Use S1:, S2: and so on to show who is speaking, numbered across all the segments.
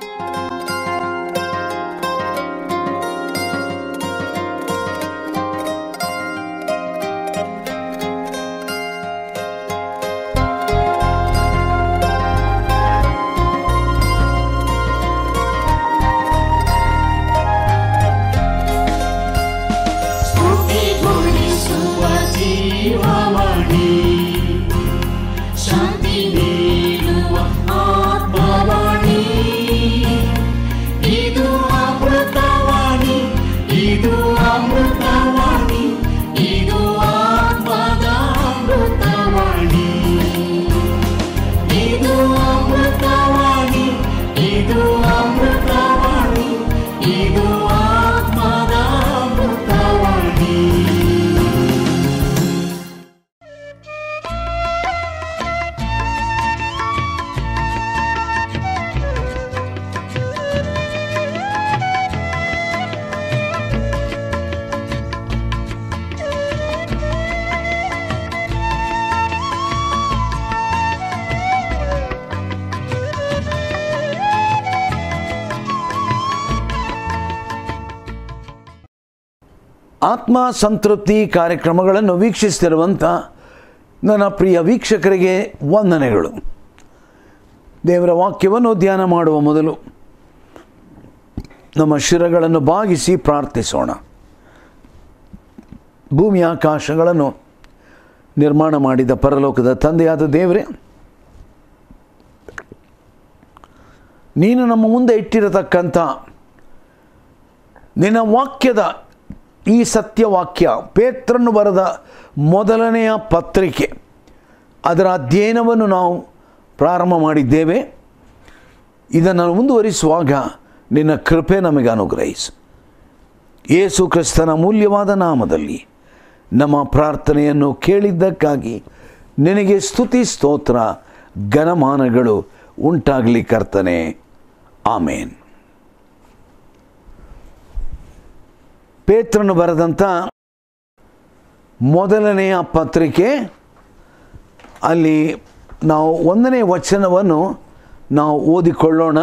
S1: ಸ್ತುತಿಗೊಳಿಸುವ ಜೀವವಾಣಿ ಶಾಂತಿ ನೀಡುವ ಆತ್ಮವಾಣಿ ಇದು ಅಮೃತವಾಣಿ ಇದು ಅಮೃತವಾಣಿ ಇದು ಆತ್ಮದ ಅಮೃತವಾಣಿ ಇದು ಅಮೃತವಾಣಿ ಇದು ಅಮೃತವಾಣಿ ಇದು ಆತ್ಮದ ಅಮೃತವಾಣಿ
S2: ಆತ್ಮ ಸಂತೃಪ್ತಿ ಕಾರ್ಯಕ್ರಮಗಳನ್ನು ವೀಕ್ಷಿಸ್ತಿರುವಂಥ ನನ್ನ ಪ್ರಿಯ ವೀಕ್ಷಕರಿಗೆ ವಂದನೆಗಳು ದೇವರ ವಾಕ್ಯವನ್ನು ಧ್ಯಾನ ಮಾಡುವ ಮೊದಲು ನಮ್ಮ ಶಿರಗಳನ್ನು ಬಾಗಿಸಿ ಪ್ರಾರ್ಥಿಸೋಣ ಭೂಮಿ ಆಕಾಶಗಳನ್ನು ನಿರ್ಮಾಣ ಮಾಡಿದ ಪರಲೋಕದ ತಂದೆಯಾದ ದೇವರೇ ನೀನು ನಮ್ಮ ಮುಂದೆ ಇಟ್ಟಿರತಕ್ಕಂಥ ನಿನ್ನ ವಾಕ್ಯದ ಈ ಸತ್ಯವಾಕ್ಯ ಪೇತ್ರನ್ನು ಬರೆದ ಮೊದಲನೆಯ ಪತ್ರಿಕೆ ಅದರ ಅಧ್ಯಯನವನ್ನು ನಾವು ಪ್ರಾರಂಭ ಮಾಡಿದ್ದೇವೆ ಇದನ್ನು ಮುಂದುವರಿಸುವಾಗ ನಿನ್ನ ಕೃಪೆ ನಮಗೆ ಅನುಗ್ರಹಿಸು ಯೇಸು ಕ್ರಿಸ್ತನ ಮೂಲ್ಯವಾದ ನಾಮದಲ್ಲಿ ನಮ್ಮ ಪ್ರಾರ್ಥನೆಯನ್ನು ಕೇಳಿದ್ದಕ್ಕಾಗಿ ನಿನಗೆ ಸ್ತುತಿ ಸ್ತೋತ್ರ ಘನಮಾನಗಳು ಉಂಟಾಗಲಿ ಕರ್ತನೆ ಆಮೇನ್ ಪೇತ್ರನು ಬರೆದಂಥ ಮೊದಲನೆಯ ಪತ್ರಿಕೆ ಅಲ್ಲಿ ನಾವು ಒಂದನೇ ವಚನವನ್ನು ನಾವು ಓದಿಕೊಳ್ಳೋಣ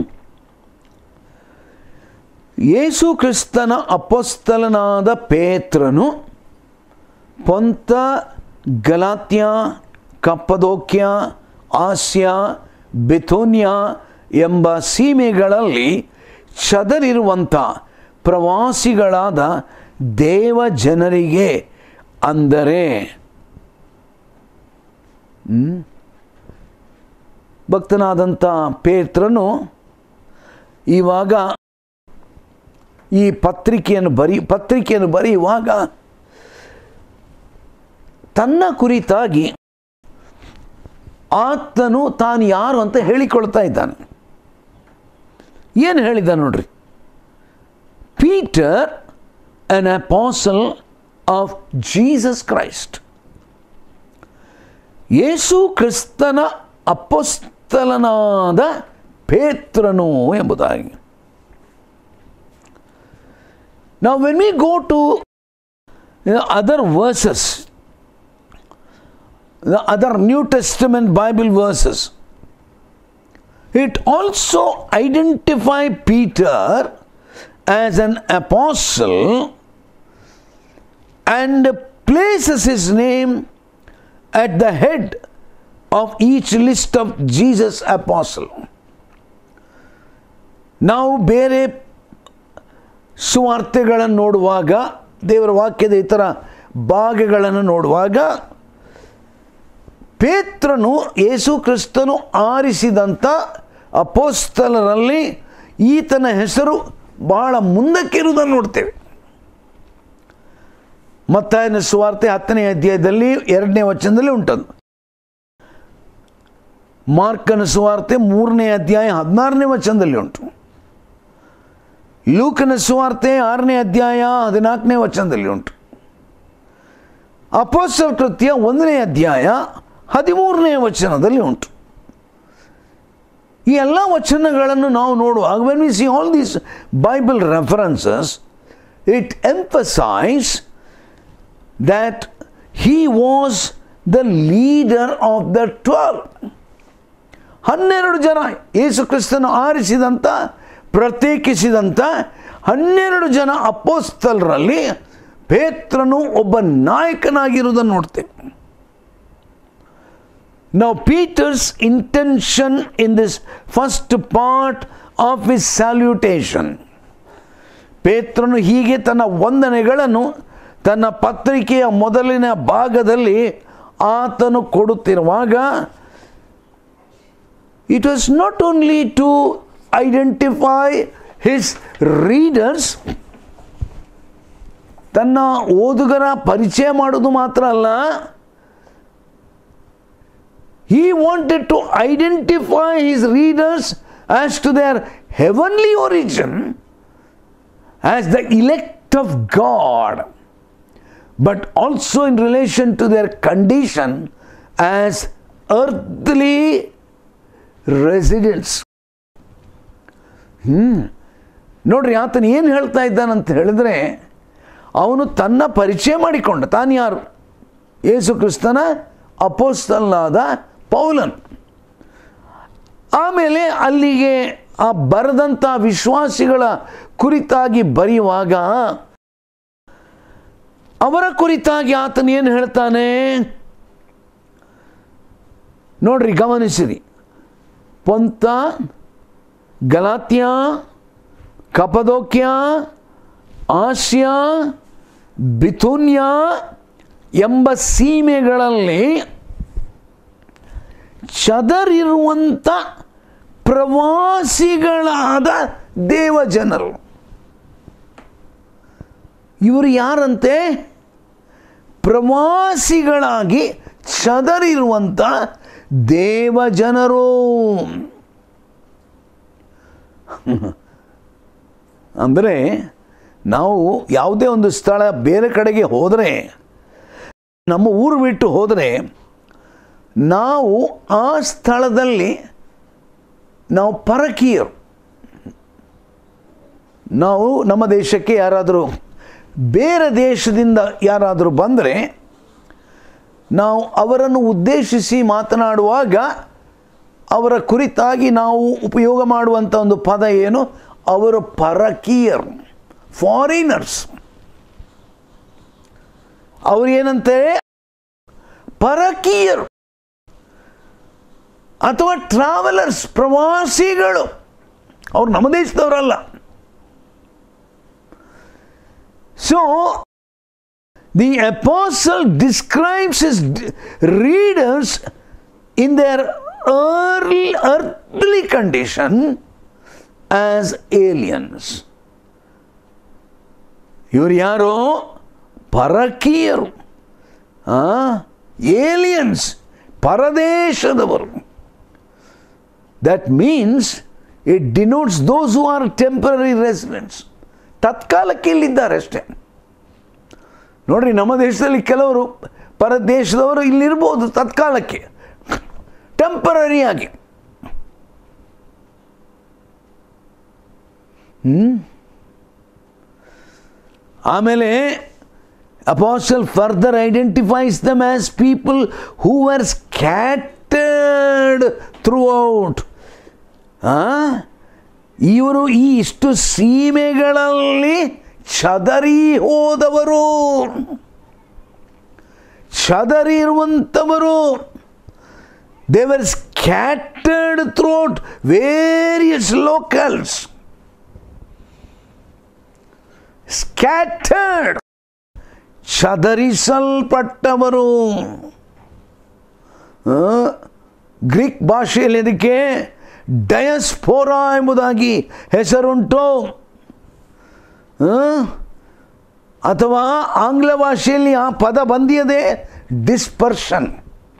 S2: ಯೇಸು ಕ್ರಿಸ್ತನ ಅಪೋಸ್ತಲನಾದ ಪೇತ್ರನು ಪೊಂತ ಗಲಾತ್ಯ ಕಪ್ಪದೋಕ್ಯ ಆಸ್ಯ ಬೆಥೋನ್ಯ ಎಂಬ ಸೀಮೆಗಳಲ್ಲಿ ಚದರಿರುವಂಥ ಪ್ರವಾಸಿಗಳಾದ ದೇವ ಜನರಿಗೆ ಅಂದರೆ ಹ್ಮ್? ಭಕ್ತನಾದಂಥ ಪೇತ್ರನು ಇವಾಗ ಈ ಪತ್ರಿಕೆಯನ್ನು ಬರಿ ಪತ್ರಿಕೆಯನ್ನು ಬರೆಯುವಾಗ ತನ್ನ ಕುರಿತಾಗಿ ಆತನು ತಾನು ಯಾರು ಅಂತ ಹೇಳಿಕೊಳ್ತಾ ಇದ್ದಾನೆ ಏನು ಹೇಳಿದ ನೋಡ್ರಿ Peter an apostle of Jesus Christ ಯೇಸು ಕ್ರಿಸ್ತನ ಅಪಸ್ತಲನಾದ ಪೇತ್ರನು ಎಂಬುದಾಗಿ Now, when we go to you know, other verses, the other New Testament Bible verses, it also identify Peter as an apostle and places his name at the head of each list of Jesus apostle. ನಾವು ಬೇರೆ ಸುವಾರ್ತೆಗಳನ್ನು ನೋಡುವಾಗ ದೇವರ ವಾಕ್ಯದ ಇತರ ಭಾಗಗಳನ್ನು ನೋಡುವಾಗ ಪೇತ್ರನು ಯೇಸು ಕ್ರಿಸ್ತನು ಆರಿಸಿದಂಥ ಅಪೋಸ್ತಲರಲ್ಲಿ ಈತನ ಹೆಸರು ಬಹಳ ಮುಂದಕ್ಕಿರುವುದನ್ನು ನೋಡ್ತೇವೆ ಮತ್ತಾಯನ ಸುವಾರ್ತೆ ಹತ್ತನೇ ಅಧ್ಯಾಯದಲ್ಲಿ ಎರಡನೇ ವಚನದಲ್ಲಿ ಉಂಟದು ಮಾರ್ಕನ ಸುವಾರ್ತೆ ಮೂರನೇ ಅಧ್ಯಾಯ ಹದಿನಾರನೇ ವಚನದಲ್ಲಿ ಉಂಟು ಲೂಕನ ಸುವಾರ್ತೆ ಆರನೇ ಅಧ್ಯಾಯ ಹದಿನಾಲ್ಕನೇ ವಚನದಲ್ಲಿ ಉಂಟು ಅಪೋಸ್ತಲ ಕೃತ್ಯ ಒಂದನೇ ಅಧ್ಯಾಯ ಹದಿಮೂರನೇ ವಚನದಲ್ಲಿ ಉಂಟು ಈ ಎಲ್ಲ ವಚನಗಳನ್ನು ನಾವು ನೋಡುವಾಗ when we see all these Bible references it emphasize that he was the leader of the 12 ಹನ್ನೆರಡು ಜನ ಯೇಸು ಕ್ರಿಸ್ತನ ಆರಿಸಿದಂಥ ಪ್ರತ್ಯೇಕಿಸಿದಂಥ ಹನ್ನೆರಡು ಜನ ಅಪ್ಪೋಸ್ತಲರಲ್ಲಿ ಪೇತ್ರನು ಒಬ್ಬ ನಾಯಕನಾಗಿರುವುದನ್ನು ನೋಡ್ತೇವೆ Now, Peter's intention in this first part of his salutation, ಪೇತ್ರನು ಹೀಗೆ ತನ್ನ ವಂದನೆಗಳನ್ನು ತನ್ನ ಪತ್ರಿಕೆಯ ಮೊದಲಿನ ಭಾಗದಲ್ಲಿ ಆತನು ಕೊಡುತ್ತಿರುವಾಗ it was not only to identify his readers ತನ್ನ ಓದುಗರ ಪರಿಚಯ ಮಾಡೋದು ಮಾತ್ರ ಅಲ್ಲ he wanted to identify his readers as to their heavenly origin as the elect of God, but also in relation to their condition as earthly residents. ಹ್ಮ್ ನೋಡ್ರಿ ಆತನು ಏನು ಹೇಳ್ತಾ ಇದ್ದಾನಂತ ಹೇಳಿದ್ರೆ ಅವನು ತನ್ನ ಪರಿಚಯ ಮಾಡಿಕೊಂಡ ತಾನು ಯಾರು ಯೇಸು ಕ್ರಿಸ್ತನ ಅಪೋಸ್ತಲಾದ ಪೌಲನ್ ಆಮೇಲೆ ಅಲ್ಲಿಗೆ ಆ ಬರೆದಂಥ ವಿಶ್ವಾಸಿಗಳ ಕುರಿತಾಗಿ ಬರೆಯುವಾಗ ಅವರ ಕುರಿತಾಗಿ ಆತನ ಏನು ಹೇಳ್ತಾನೆ ನೋಡ್ರಿ ಗಮನಿಸಿರಿ ಪೊಂತ ಗಲಾತ್ಯ ಕಪದೋಕ್ಯ ಆಸಿಯಾ ಬಿಥುನ್ಯ ಎಂಬ ಸೀಮೆಗಳಲ್ಲಿ ಚದರಿರುವಂಥ ಪ್ರವಾಸಿಗಳಾದ ದೇವಜನರು ಇವರು ಯಾರಂತೆ ಪ್ರವಾಸಿಗಳಾಗಿ ಚದರಿರುವಂಥ ದೇವಜನರು ಅಂದರೆ ನಾವು ಯಾವುದೇ ಒಂದು ಸ್ಥಳ ಬೇರೆ ಕಡೆಗೆ ಹೋದರೆ ನಮ್ಮ ಊರು ಬಿಟ್ಟು ಹೋದರೆ ನಾವು ಆ ಸ್ಥಳದಲ್ಲಿ ನಾವು ಪರಕೀಯರು ನಾವು ನಮ್ಮ ದೇಶಕ್ಕೆ ಯಾರಾದರೂ ಬೇರೆ ದೇಶದಿಂದ ಯಾರಾದರೂ ಬಂದರೆ ನಾವು ಅವರನ್ನು ಉದ್ದೇಶಿಸಿ ಮಾತನಾಡುವಾಗ ಅವರ ಕುರಿತಾಗಿ ನಾವು ಉಪಯೋಗ ಮಾಡುವಂಥ ಒಂದು ಪದ ಏನು ಅವರು ಪರಕೀಯರು ಫಾರಿನರ್ಸ್ ಅವ್ರು ಏನಂತೆ ಪರಕೀಯರು ಅಥವಾ ಟ್ರಾವೆಲರ್ಸ್ ಪ್ರವಾಸಿಗಳು ಅವ್ರು ನಮ್ಮ ದೇಶದವರಲ್ಲ so the apostle describes his readers in their early earthly condition as aliens ಇವರು ಯಾರು ಪರಕೀಯರು ಏಲಿಯನ್ಸ್ ಪರದೇಶದವರು that means it denotes those who are temporary residents ತತ್ಕಾಲಕ್ಕೆ ಇಲ್ಲಿದ್ದಾರೆ ಅಷ್ಟೇ ನೋಡ್ರಿ ನಮ್ಮ ದೇಶದಲ್ಲಿ ಕೆಲವರು ಪರದೇಶದವರು ಇಲ್ಲಿರ್ಬೋದು ತತ್ಕಾಲಕ್ಕೆ ಟೆಂಪರರಿಯಾಗಿ ಆಮೇಲೆ apostle further identifies them as people who are scattered throughout ಇವರು ಈ ಇಷ್ಟು ಸೀಮೆಗಳಲ್ಲಿ ಚದರಿ ಹೋದವರು ಚದರಿ ಇರುವಂಥವರು they were scattered throughout various locals. Scattered. ಚದರಿಸಲ್ಪಟ್ಟವರು ಗ್ರೀಕ್ ಭಾಷೆಯಲ್ಲಿ ಇದಕ್ಕೆ ಡಯಸ್ಫೋರಾ ಎಂಬುದಾಗಿ ಹೆಸರುಂಟು ಅಥವಾ ಆಂಗ್ಲ ಭಾಷೆಯಲ್ಲಿ ಆ ಪದ ಬಂದಿಯದೆ ಡಿಸ್ಪರ್ಷನ್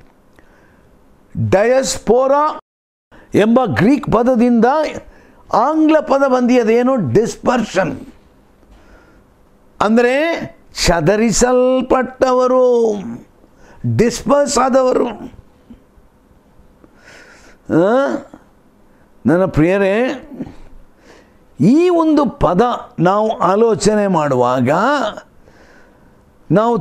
S2: ಡಯಸ್ಪೋರಾ ಎಂಬ ಗ್ರೀಕ್ ಪದದಿಂದ ಆಂಗ್ಲ ಪದ ಬಂದಿಯದೇನು ಡಿಸ್ಪರ್ಷನ್ ಅಂದರೆ ಚದರಿಸಲ್ಪಟ್ಟವರು ಡಿಸ್ಪರ್ಸ್ ಆದವರು ನನ್ನ ಪ್ರಿಯರೇ ಈ ಒಂದು ಪದ ನಾವು ಆಲೋಚನೆ ಮಾಡುವಾಗ ನಾವು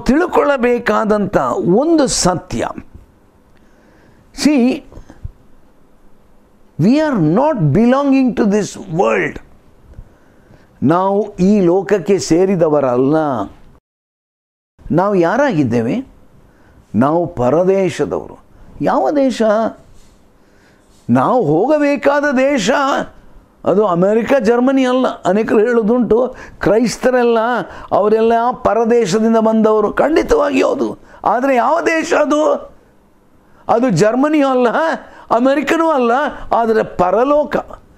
S2: ತಿಳ್ಕೊಳ್ಳಬೇಕಾದಂಥ ಒಂದು ಸತ್ಯ see we are not belonging to this world ನಾವು ಈ ಲೋಕಕ್ಕೆ ಸೇರಿದವರಲ್ಲ ನಾವು ಯಾರಾಗಿದ್ದೇವೆ ನಾವು ಪರದೇಶದವರು ಯಾವ ದೇಶ ನಾವು ಹೋಗಬೇಕಾದ ದೇಶ ಅದು ಅಮೆರಿಕ ಜರ್ಮನಿ ಅಲ್ಲ ಅನೇಕರು ಹೇಳೋದುಂಟು ಕ್ರೈಸ್ತರೆಲ್ಲ ಅವರೆಲ್ಲ ಪರದೇಶದಿಂದ ಬಂದವರು ಖಂಡಿತವಾಗಿ ಹೌದು ಆದರೆ ಯಾವ ದೇಶ ಅದು ಅದು ಜರ್ಮನಿಯೂ ಅಲ್ಲ ಅಮೆರಿಕನೂ ಅಲ್ಲ ಆದರೆ ಪರಲೋಕ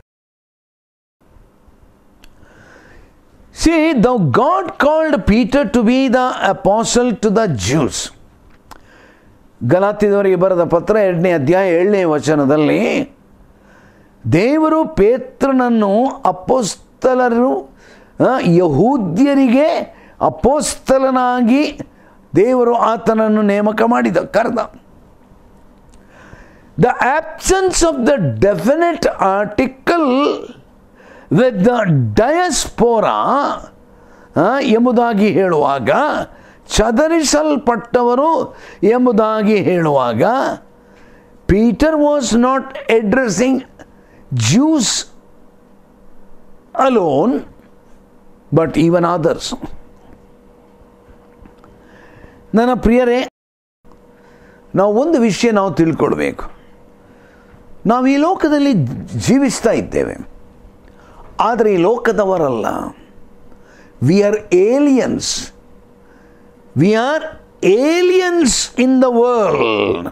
S2: see the God called Peter to be the apostle to the Jews ಗಲಾತಿದವರಿಗೆ ಬರೆದ ಪತ್ರ ಎರಡನೇ ಅಧ್ಯಾಯ ಏಳನೇ ವಚನದಲ್ಲಿ ದೇವರು ಪೇತ್ರನನ್ನು ಅಪೋಸ್ತಲರು ಆ, ಯಹೂದ್ಯರಿಗೆ ಅಪೋಸ್ತಲನಾಗಿ ದೇವರು ಆತನನ್ನು ನೇಮಕ ಮಾಡಿದ ಕರೆದ the absence of the definite article with the diaspora ಎಂಬುದಾಗಿ ಹೇಳುವಾಗ ಚದರಿಸಲ್ಪಟ್ಟವರು ಎಂಬುದಾಗಿ ಹೇಳುವಾಗ Peter was not addressing Jews alone but even others ನನ್ನ ಪ್ರಿಯರೇ ನಾವು ಒಂದು ವಿಷಯ ನಾವು ತಿಳ್ಕೊಳ್ಬೇಕು ನಾವು ಈ ಲೋಕದಲ್ಲಿ ಜೀವಿಸ್ತಾ ಇದ್ದೇವೆ ಆದರೆ ಈ ಲೋಕದವರಲ್ಲ we are aliens we are aliens in the world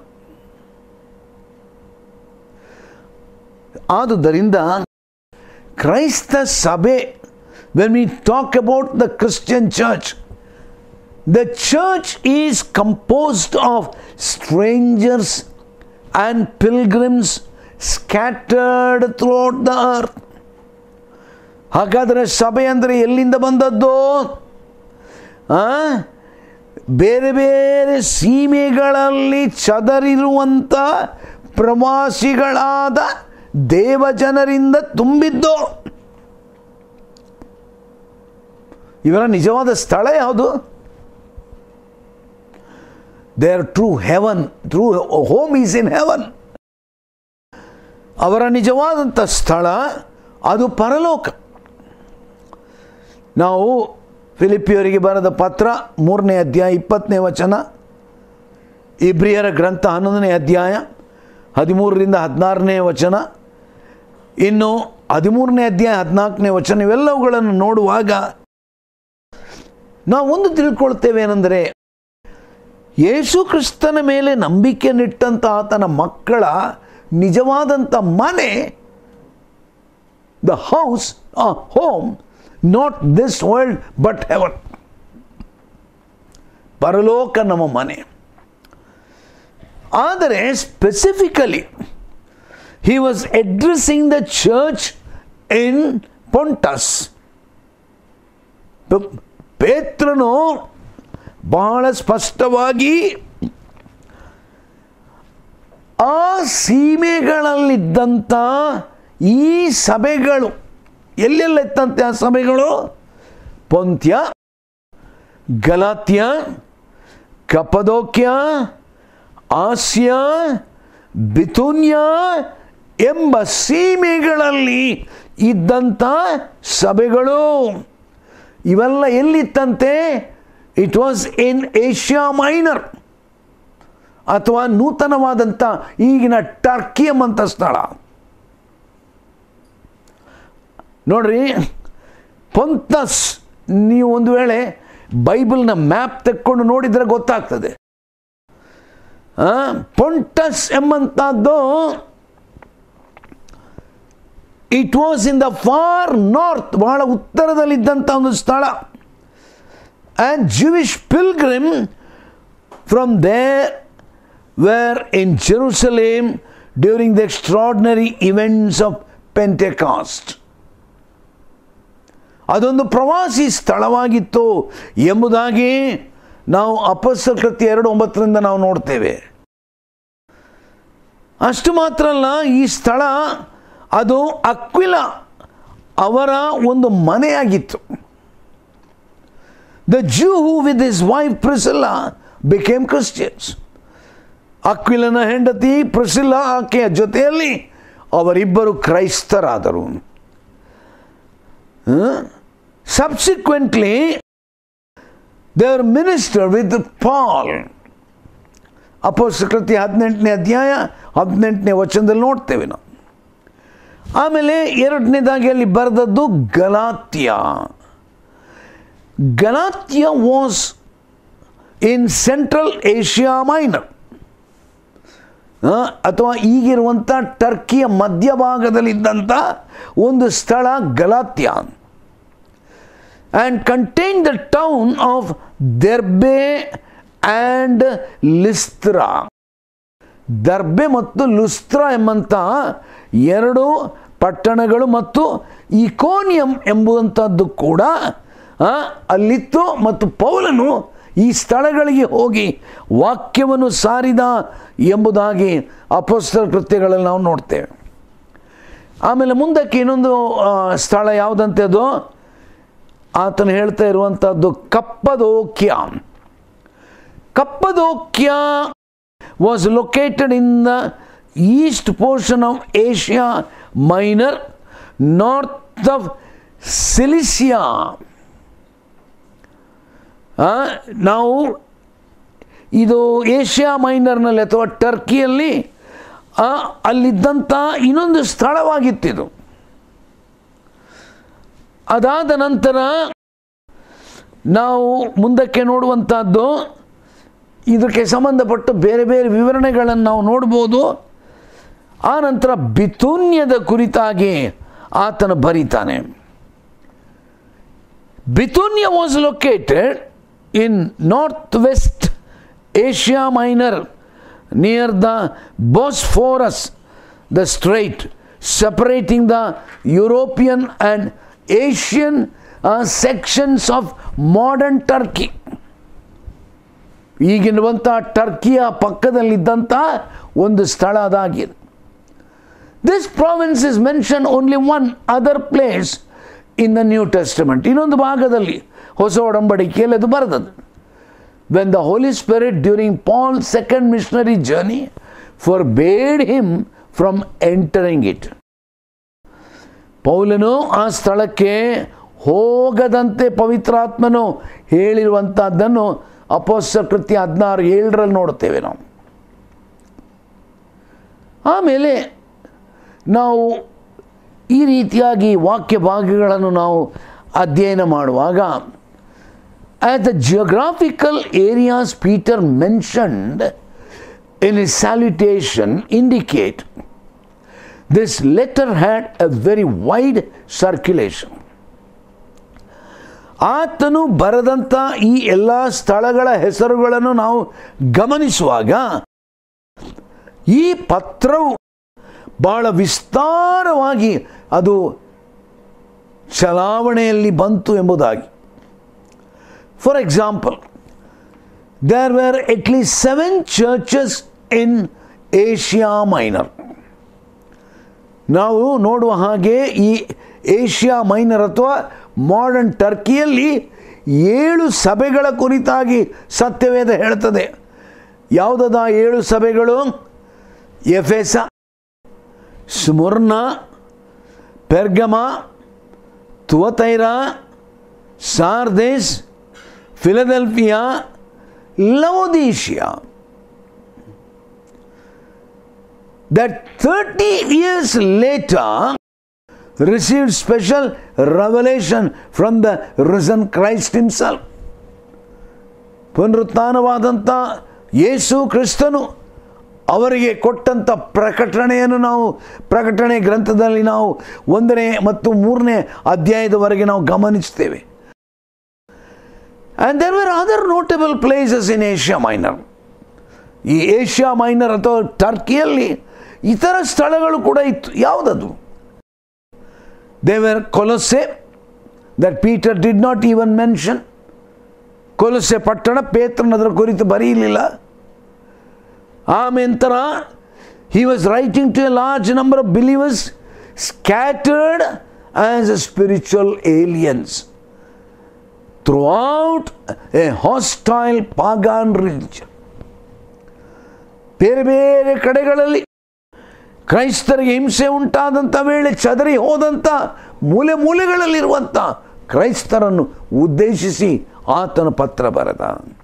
S2: ಆದುದರಿಂದ ಕ್ರೈಸ್ತ ಸಭೆ when we talk about the Christian church The church is composed of strangers and pilgrims scattered throughout the earth. ಹಾಗಾದರೆ ಸಭೆ ಅಂದರೆ ಎಲ್ಲಿಂದ ಬಂದದ್ದು ಆ? ಬೇರೆ ಬೇರೆ ಸೀಮೆಗಳಲ್ಲಿ ಚದರಿರುವಂಥ ಪ್ರವಾಸಿಗಳಾದ ದೇವಜನರಿಂದ ತುಂಬಿದ್ದು ಇವರ ನಿಜವಾದ ಸ್ಥಳ ಯಾವುದು their true heaven true home is in heaven ಅವರ ನಿಜವಾದಂಥ ಸ್ಥಳ ಅದು ಪರಲೋಕ ನಾವು ಫಿಲಿಪಿಯವರಿಗೆ ಬರೆದ ಪತ್ರ ಮೂರನೇ ಅಧ್ಯಾಯ ಇಪ್ಪತ್ತನೇ ವಚನ ಇಬ್ರಿಯರ ಗ್ರಂಥ ಹನ್ನೊಂದನೇ ಅಧ್ಯಾಯ ಹದಿಮೂರರಿಂದ ಹದಿನಾರನೇ ವಚನ ಇನ್ನು ಹದಿಮೂರನೇ ಅಧ್ಯಾಯ ಹದಿನಾಲ್ಕನೇ ವಚನ ಇವೆಲ್ಲವುಗಳನ್ನು ನೋಡುವಾಗ ನಾವು ಒಂದು ತಿಳ್ಕೊಳ್ತೇವೆ ಏನೆಂದರೆ ಯೇಸು ಕ್ರಿಸ್ತನ ಮೇಲೆ ನಂಬಿಕೆ ನಿಟ್ಟಂಥ ಆತನ ಮಕ್ಕಳ ನಿಜವಾದಂಥ ಮನೆ the house home not this world but heaven ಪರಲೋಕ ನಮ್ಮ ಮನೆ ಆದರೆ specifically he was addressing the church in Pontus ಪೇತ್ರನು ಬಹಳ ಸ್ಪಷ್ಟವಾಗಿ ಆ ಸೀಮೆಗಳಲ್ಲಿದ್ದಂಥ ಈ ಸಭೆಗಳು ಎಲ್ಲೆಲ್ಲ ಇತ್ತಂತೆ ಆ ಸಭೆಗಳು ಪೊಂತ್ಯ ಗಲಾತ್ಯ ಕಪದೋಕ್ಯ ಆಸ್ಯ ಬಿತುನ್ಯ ಎಂಬ ಸೀಮೆಗಳಲ್ಲಿ ಇದ್ದಂಥ ಸಭೆಗಳು ಇವೆಲ್ಲ ಎಲ್ಲಿತ್ತಂತೆ it was in Asia Minor ಅಥವಾ ನೂತನವಾದಂಥ ಈಗಿನ ಟರ್ಕಿ ಎಂಬಂಥ ಸ್ಥಳ ನೋಡ್ರಿ ಪೊಂತಸ್ ನೀವು ಒಂದು ವೇಳೆ ಬೈಬಲ್ನ ಮ್ಯಾಪ್ ತೆಕ್ಕೊಂಡು ನೋಡಿದರೆ ಗೊತ್ತಾಗ್ತದೆ ಆ, ಪೊಂಟಸ್ ಎಂಬಂಥದ್ದು it was in the far north ಬಹಳ ಉತ್ತರದಲ್ಲಿದ್ದಂಥ ಒಂದು ಸ್ಥಳ and Jewish pilgrim from there were in Jerusalem during the extraordinary events of Pentecost. ಅದೊಂದು ಪ್ರವಾಸಿ ಸ್ಥಳವಾಗಿತ್ತು ಎಂಬುದಾಗಿ ನಾವು ಅಪಸ್ಸಲ ಕೃತ್ಯ ಎರಡು ಒಂಬತ್ತರಿಂದ ನಾವು ನೋಡ್ತೇವೆ ಅಷ್ಟು ಮಾತ್ರ ಅಲ್ಲ ಈ ಸ್ಥಳ ಅದು ಅಕ್ವಿಲ ಅವರ ಒಂದು ಮನೆಯಾಗಿತ್ತು The Jew who with his wife Priscilla became Christians. ಅಕ್ವಿಲನ ಹೆಂಡತಿ ಪ್ರಿಸಿಲ್ಲ ಆಕೆಯ ಜೊತೆಯಲ್ಲಿ ಅವರಿಬ್ಬರು ಕ್ರೈಸ್ತರಾದರು subsequently they were minister with Paul ಅಪೋಸ್ತಕೃತಿ ಹದಿನೆಂಟನೇ ಅಧ್ಯಾಯ ಹದಿನೆಂಟನೇ ವಚನದಲ್ಲಿ ನೋಡ್ತೇವೆ ನಾವು ಆಮೇಲೆ ಎರಡನೇದಾಗಿ ಅಲ್ಲಿ ಬರೆದದ್ದು ಗಲಾತ್ಯ Galatia was in central Asia Minor ಅಥವಾ ಈಗಿರುವಂಥ ಟರ್ಕಿಯ ಮಧ್ಯಭಾಗದಲ್ಲಿದ್ದಂಥ ಒಂದು ಸ್ಥಳ Galatia and contain the town of Derbe and Lystra ದರ್ಬೆ ಮತ್ತು ಲುಸ್ತ್ರ ಎಂಬಂಥ ಎರಡು ಪಟ್ಟಣಗಳು ಮತ್ತು ಇಕೋನಿಯಂ ಎಂಬುವಂಥದ್ದು ಕೂಡ ಆ, ಅಲ್ಲಿತ್ತು ಮತ್ತು ಪೌಲನು ಈ ಸ್ಥಳಗಳಿಗೆ ಹೋಗಿ ವಾಕ್ಯವನ್ನು ಸಾರಿದ ಎಂಬುದಾಗಿ ಅಪೋಸ್ತಲ ಕೃತ್ಯಗಳಲ್ಲಿ ನಾವು ನೋಡ್ತೇವೆ ಆಮೇಲೆ ಮುಂದಕ್ಕೆ ಇನ್ನೊಂದು ಆ, ಸ್ಥಳ ಯಾವುದಂತೆ ಅದು ಆತನು ಹೇಳ್ತಾ ಇರುವಂಥದ್ದು ಕಪ್ಪದೋಕ್ಯ ಕಪ್ಪದೋಕ್ಯ was located in the east portion of Asia Minor, north of Cilicia. ಆ, ನಾವು ಇದು ಏಷ್ಯಾ ಮೈನರ್ನಲ್ಲಿ ಅಥವಾ ಟರ್ಕಿಯಲ್ಲಿ ಆ, ಅಲ್ಲಿದ್ದಂಥ ಇನ್ನೊಂದು ಸ್ಥಳವಾಗಿತ್ತಿದು ಅದಾದ ನಂತರ ನಾವು ಮುಂದಕ್ಕೆ ನೋಡುವಂಥದ್ದು ಇದಕ್ಕೆ ಸಂಬಂಧಪಟ್ಟ ಬೇರೆ ಬೇರೆ ವಿವರಣೆಗಳನ್ನು ನಾವು ನೋಡ್ಬೋದು ಆ ನಂತರ ಬಿತೂನ್ಯದ ಕುರಿತಾಗಿ ಆತನು ಬರೀತಾನೆ Bithynia was located in north west Asia Minor near the Bosphorus the strait separating the European and Asian sections of modern Turkey ಈಗಿರುವಂಥ ಟರ್ಕಿಯ ಪಕ್ಕದಲ್ಲಿದ್ದಂಥ ಒಂದು ಸ್ಥಳ ಅದಾಗಿದೆ this province is mention only one other place in the New Testament ಇನ್ನೊಂದು ಭಾಗದಲ್ಲಿ ಹೊಸ ಒಡಂಬಡಿಕೆಯಲ್ಲಿ ಅದು ಬರೆದದ್ದು when the Holy Spirit during Paul second missionary journey forbade him from entering it ಪೌಲನು ಆ ಸ್ಥಳಕ್ಕೆ ಹೋಗದಂತೆ ಪವಿತ್ರಾತ್ಮನು ಹೇಳಿರುವಂಥದ್ದನ್ನು ಅಪೋಸ್ತ ಕೃತ್ಯ ಹದಿನಾರು ಏಳರಲ್ಲಿ ನೋಡುತ್ತೇವೆ ನಾವು ಆಮೇಲೆ ನಾವು ಈ ರೀತಿಯಾಗಿ ವಾಕ್ಯ ಭಾಗಗಳನ್ನು ನಾವು ಅಧ್ಯಯನ ಮಾಡುವಾಗ at the geographical areas Peter mentioned in his salutation indicate this letter had a very wide circulation ಆತನು ಬರೆದಂಥ ಈ ಎಲ್ಲ ಸ್ಥಳಗಳ ಹೆಸರುಗಳನ್ನು ನಾವು ಗಮನಿಸುವಾಗ ಈ ಪತ್ರವು ಬಹಳ ವಿಸ್ತಾರವಾಗಿ ಅದು ಚಲಾವಣೆಯಲ್ಲಿ ಬಂತು ಎಂಬುದಾಗಿ for example there were at least seven churches in Asia Minor ನಾವು ನೋಡುವ ಹಾಗೆ ಈ ಏಷ್ಯಾ ಮೈನರ್ ಅಥವಾ ಮಾಡರ್ನ್ ಟರ್ಕಿಯಲ್ಲಿ ಏಳು ಸಭೆಗಳ ಕುರಿತಾಗಿ ಸತ್ಯವೇದ ಹೇಳ್ತದೆ ಯಾವುದದ ಏಳು ಸಭೆಗಳು ಎಫೆಸ ಸ್ಮುರ್ನ ಪೆರ್ಗಮ ತುವತೈರ ಸಾರ್ದೇಸ್ ಫಿಲದೆಲ್ಫಿಯಾ ಲವೋದೀಶಿಯಾ that 30 years later received special revelation from the risen Christ himself. ಪುನರುತ್ಥಾನವಾದಂಥ ಯೇಸು ಕ್ರಿಸ್ತನು ಅವರಿಗೆ ಕೊಟ್ಟಂಥ ಪ್ರಕಟಣೆಯನ್ನು ನಾವು ಪ್ರಕಟಣೆ ಗ್ರಂಥದಲ್ಲಿ ನಾವು ಒಂದನೇ ಮತ್ತು ಮೂರನೇ ಅಧ್ಯಾಯದವರೆಗೆ ನಾವು ಗಮನಿಸ್ತೇವೆ and there were other notable places in Asia Minor ಈ ಏಷ್ಯಾ ಮೈನರ್ ಅಥವಾ ಟರ್ಕಿಯಲ್ಲಿ ಇತರ ಸ್ಥಳಗಳು ಕೂಡ ಇತ್ತು ಯಾವುದದು there were Colossae that Peter did not even mention Colossae ಪಟ್ಟಣ ಪೇತ್ರನ ಅದರ ಕುರಿತು ಬರೀಲಿಲ್ಲ ಆಮೆಂತರ he was writing to a large number of believers scattered as a spiritual aliens throughout a hostile pagan religion ಬೇರೆ ಬೇರೆ ಕಡೆಗಳಲ್ಲಿ ಕ್ರೈಸ್ತರಿಗೆ ಹಿಂಸೆ ಉಂಟಾದಂಥ ವೇಳೆ ಚದರಿ ಹೋದಂಥ ಮೂಲೆ ಮೂಲೆಗಳಲ್ಲಿರುವಂಥ ಕ್ರೈಸ್ತರನ್ನು ಉದ್ದೇಶಿಸಿ ಆತನ ಪತ್ರ ಬರೆದ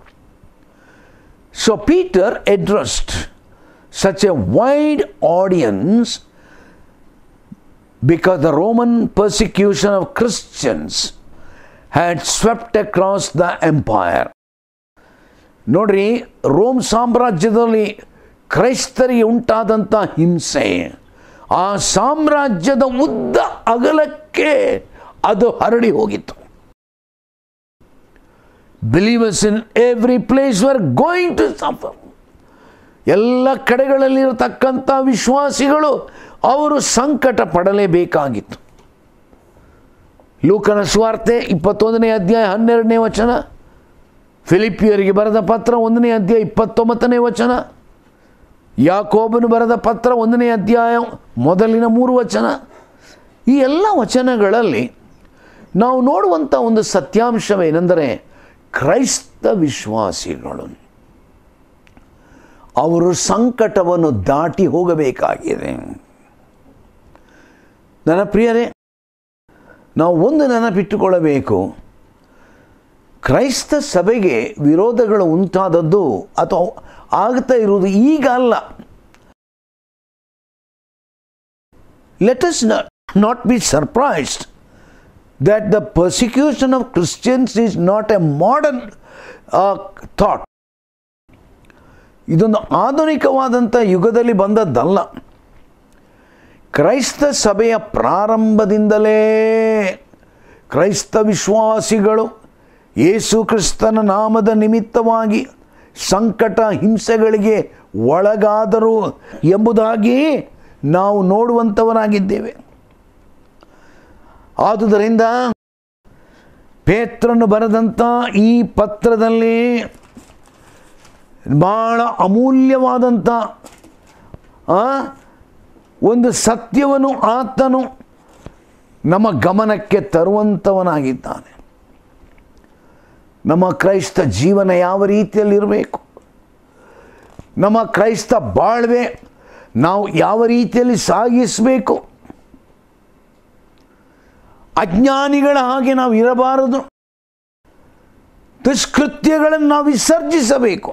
S2: so Peter addressed such a wide audience because the Roman persecution of Christians had swept across the empire. ನೋಡ್ರಿ ರೋಮ್ ಸಾಮ್ರಾಜ್ಯದಲ್ಲಿ ಕ್ರೈಸ್ತರಿಗೆ ಉಂಟಾದಂಥ ಹಿಂಸೆ ಆ ಸಾಮ್ರಾಜ್ಯದ ಉದ್ದ ಅಗಲಕ್ಕೆ ಅದು ಹರಡಿ ಹೋಗಿತ್ತು believers in every place were going to suffer ಎಲ್ಲ ಕಡೆಗಳಲ್ಲಿರತಕ್ಕಂಥ ವಿಶ್ವಾಸಿಗಳು ಅವರು ಸಂಕಟ ಪಡಲೇಬೇಕಾಗಿತ್ತು ಲೂಕನ ಸ್ವಾರ್ತೆ ಇಪ್ಪತ್ತೊಂದನೇ ಅಧ್ಯಾಯ ಹನ್ನೆರಡನೇ ವಚನ ಫಿಲಿಪಿಯರಿಗೆ ಬರೆದ ಪತ್ರ ಒಂದನೇ ಅಧ್ಯಾಯ ಇಪ್ಪತ್ತೊಂಬತ್ತನೇ ವಚನ ಯಾಕೋಬನು ಬರೆದ ಪತ್ರ ಒಂದನೇ ಅಧ್ಯಾಯ ಮೊದಲಿನ ಮೂರು ವಚನ ಈ ಎಲ್ಲ ವಚನಗಳಲ್ಲಿ ನಾವು ನೋಡುವಂಥ ಒಂದು ಸತ್ಯಾಂಶವೇನೆಂದರೆ ಕ್ರೈಸ್ತ ವಿಶ್ವಾಸಿಗಳು ಅವರು ಸಂಕಟವನ್ನು ದಾಟಿ ಹೋಗಬೇಕಾಗಿದೆ ನನ್ನ ಪ್ರಿಯರೇ ನಾವು ಒಂದು ನೆನಪಿಟ್ಟುಕೊಳ್ಳಬೇಕು ಕ್ರೈಸ್ತ ಸಭೆಗೆ ವಿರೋಧಗಳು ಉಂಟಾದದ್ದು ಅಥವಾ ಆಗ್ತಾ ಇರುವುದು ಈಗ ಅಲ್ಲ let us not be surprised that the persecution of Christians is not a modern uh, thought. ಇದೊಂದು ಆಧುನಿಕವಾದಂಥ ಯುಗದಲ್ಲಿ ಬಂದದ್ದಲ್ಲ ಕ್ರೈಸ್ತ ಸಭೆಯ ಪ್ರಾರಂಭದಿಂದಲೇ ಕ್ರೈಸ್ತ ವಿಶ್ವಾಸಿಗಳು ಯೇಸು ಕ್ರಿಸ್ತನ ನಾಮದ ನಿಮಿತ್ತವಾಗಿ ಸಂಕಟ ಹಿಂಸೆಗಳಿಗೆ ಒಳಗಾದರು ಎಂಬುದಾಗಿ ನಾವು ನೋಡುವಂಥವರಾಗಿದ್ದೇವೆ ಆದುದರಿಂದ ಪೇತ್ರನು ಬರೆದಂಥ ಈ ಪತ್ರದಲ್ಲಿ ಬಹಳ ಅಮೂಲ್ಯವಾದಂಥ ಆ, ಒಂದು ಸತ್ಯವನ್ನು ಆತನು ನಮ್ಮ ಗಮನಕ್ಕೆ ತರುವಂಥವನಾಗಿದ್ದಾನೆ ನಮ್ಮ ಕ್ರೈಸ್ತ ಜೀವನ ಯಾವ ರೀತಿಯಲ್ಲಿರಬೇಕು ನಮ್ಮ ಕ್ರೈಸ್ತ ಬಾಳ್ವೆ ನಾವು ಯಾವ ರೀತಿಯಲ್ಲಿ ಸಾಗಿಸಬೇಕು ಅಜ್ಞಾನಿಗಳ ಹಾಗೆ ನಾವು ಇರಬಾರದು ದುಷ್ಕೃತ್ಯಗಳನ್ನು ನಾವು ವಿಸರ್ಜಿಸಬೇಕು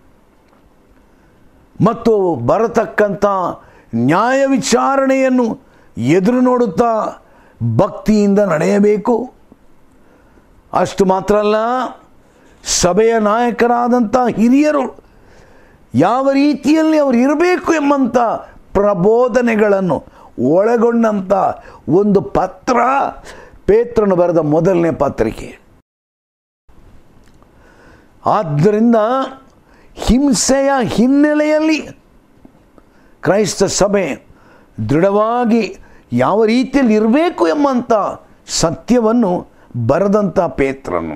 S2: ಮತ್ತು ಬರತಕ್ಕಂಥ ನ್ಯಾಯ ವಿಚಾರಣೆಯನ್ನು ಎದುರು ನೋಡುತ್ತಾ ಭಕ್ತಿಯಿಂದ ನಡೆಯಬೇಕು ಅಷ್ಟು ಮಾತ್ರ ಅಲ್ಲ ಸಭೆಯ ನಾಯಕರಾದಂಥ ಹಿರಿಯರು ಯಾವ ರೀತಿಯಲ್ಲಿ ಅವರು ಇರಬೇಕು ಎಂಬಂಥ ಪ್ರಬೋಧನೆಗಳನ್ನು ಒಳಗೊಂಡಂಥ ಒಂದು ಪತ್ರ ಪೇತ್ರನು ಬರೆದ ಮೊದಲನೇ ಪತ್ರಿಕೆ ಆದ್ದರಿಂದ ಹಿಂಸೆಯ ಹಿನ್ನೆಲೆಯಲ್ಲಿ ಕ್ರೈಸ್ತ ಸಭೆ ದೃಢವಾಗಿ ಯಾವ ರೀತಿಯಲ್ಲಿ ಇರಬೇಕು ಎಂಬಂಥ ಸತ್ಯವನ್ನು ಬರೆದಂಥ ಪೇತ್ರನು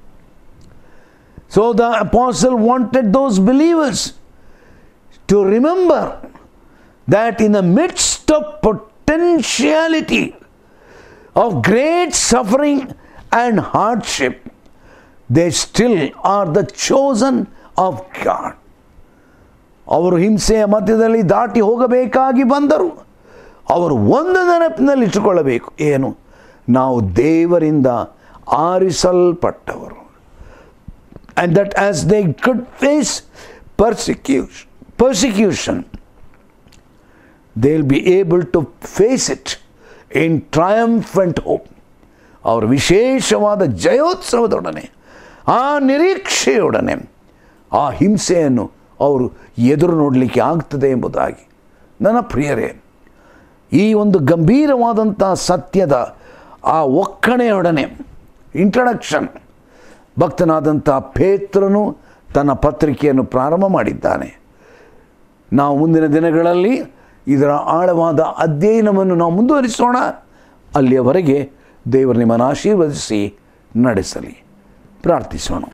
S2: so the apostle wanted those believers to remember that in the midst of potentiality of great suffering and hardship, they still are the chosen of God. ಅವರು ಹಿಂಸೆಯ ಮಧ್ಯದಲ್ಲಿ ದಾಟಿ ಹೋಗಬೇಕಾಗಿ ಬಂದರು ಅವರು ಒಂದು ನೆನಪಿನಲ್ಲಿ ಇಟ್ಟುಕೊಳ್ಳಬೇಕು ಏನು ನಾವು ದೇವರಿಂದ ಆರಿಸಲ್ಪಟ್ಟವರು and that as they could face persecution, persecution, they'll be able to face it in triumphant hope. ಅವರ ವಿಶೇಷವಾದ ಜಯೋತ್ಸವದೊಡನೆ ಆ ನಿರೀಕ್ಷೆಯೊಡನೆ ಆ ಹಿಂಸೆಯನ್ನು ಅವರು ಎದುರು ನೋಡಲಿಕ್ಕೆ ಆಗ್ತದೆ ಎಂಬುದಾಗಿ ನನ್ನ ಪ್ರಿಯರೇ ಈ ಒಂದು ಗಂಭೀರವಾದಂಥ ಸತ್ಯದ ಆ ಒಕ್ಕಣೆಯೊಡನೆ ಇಂಟ್ರಡಕ್ಷನ್ ಭಕ್ತನಾದಂಥ ಪೇತ್ರನು ತನ್ನ ಪತ್ರಿಕೆಯನ್ನು ಪ್ರಾರಂಭ ಮಾಡಿದ್ದಾನೆ ನಾವು ಮುಂದಿನ ದಿನಗಳಲ್ಲಿ ಇದರ ಆಳವಾದ ಅಧ್ಯಯನವನ್ನು ನಾವು ಮುಂದುವರಿಸೋಣ ಅಲ್ಲಿಯವರೆಗೆ ದೇವರು ನಿಮ್ಮನ್ನು ಆಶೀರ್ವದಿಸಿ ನಡೆಸಲಿ ಪ್ರಾರ್ಥಿಸೋಣ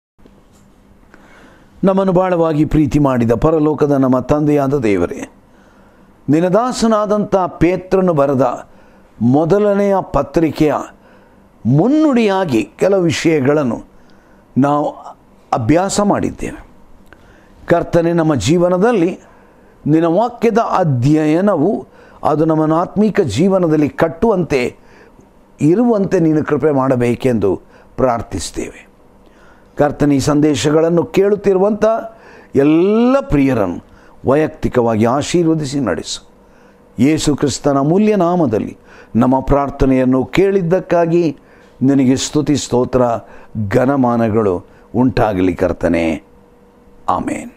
S2: ನಮ್ಮನ್ನು ಬಾಳವಾಗಿ ಪ್ರೀತಿ ಮಾಡಿದ ಪರಲೋಕದ ನಮ್ಮ ತಂದೆಯಾದ ದೇವರೇ ನಿನದಾಸನಾದಂಥ ಪೇತ್ರನು ಬರೆದ ಮೊದಲನೆಯ ಪತ್ರಿಕೆಯ ಮುನ್ನುಡಿಯಾಗಿ ಕೆಲವು ವಿಷಯಗಳನ್ನು ನಾವು ಅಭ್ಯಾಸ ಮಾಡಿದ್ದೇವೆ ಕರ್ತನೆ ನಮ್ಮ ಜೀವನದಲ್ಲಿ ನಿನ್ನ ವಾಕ್ಯದ ಅಧ್ಯಯನವು ಅದು ನಮ್ಮನ್ನು ಆತ್ಮೀಕ ಜೀವನದಲ್ಲಿ ಕಟ್ಟುವಂತೆ ಇರುವಂತೆ ನೀನು ಕೃಪೆ ಮಾಡಬೇಕೆಂದು ಪ್ರಾರ್ಥಿಸ್ತೇವೆ ಕರ್ತನ ಈ ಸಂದೇಶಗಳನ್ನು ಕೇಳುತ್ತಿರುವಂಥ ಎಲ್ಲ ಪ್ರಿಯರನ್ನು ವೈಯಕ್ತಿಕವಾಗಿ ಆಶೀರ್ವದಿಸಿ ನಡೆಸು ಯೇಸು ಕ್ರಿಸ್ತನ ಮೂಲ್ಯ ನಾಮದಲ್ಲಿ ನಮ್ಮ ಪ್ರಾರ್ಥನೆಯನ್ನು ಕೇಳಿದ್ದಕ್ಕಾಗಿ ನಿನಗೆ ಸ್ತುತಿ ಸ್ತೋತ್ರ ಘನಮಾನಗಳು ಉಂಟಾಗಲಿ ಕರ್ತನೆ ಆಮೇನ್